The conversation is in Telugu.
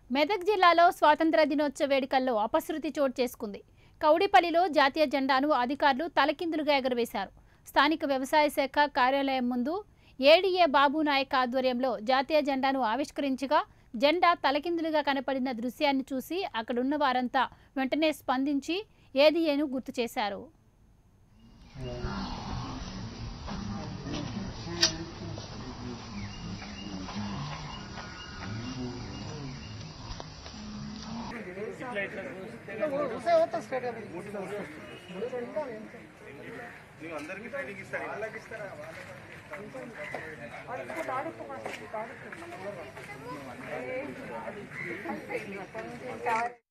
మెదక్ జిల్లాలో స్వాతంత్ర దినోత్సవ వేడుకల్లో అపశృతి చోటు చేసుకుంది కౌడిపల్లిలో జాతీయ జెండాను అధికారులు తలకిందులుగా ఎగరవేశారు స్థానిక వ్యవసాయ శాఖ కార్యాలయం ముందు ఏడీఏ బాబు నాయక్ ఆధ్వర్యంలో జాతీయ జెండాను ఆవిష్కరించగా జెండా తలకిందులుగా కనపడిన దృశ్యాన్ని చూసి అక్కడున్న వారంతా వెంటనే స్పందించి ఏడీఏను గుర్తు చేశారు ನೀವು అందరికీ ట్రైనింగ్ ఇస్తారు వాళ్ళకి ఇస్తారా కావాలి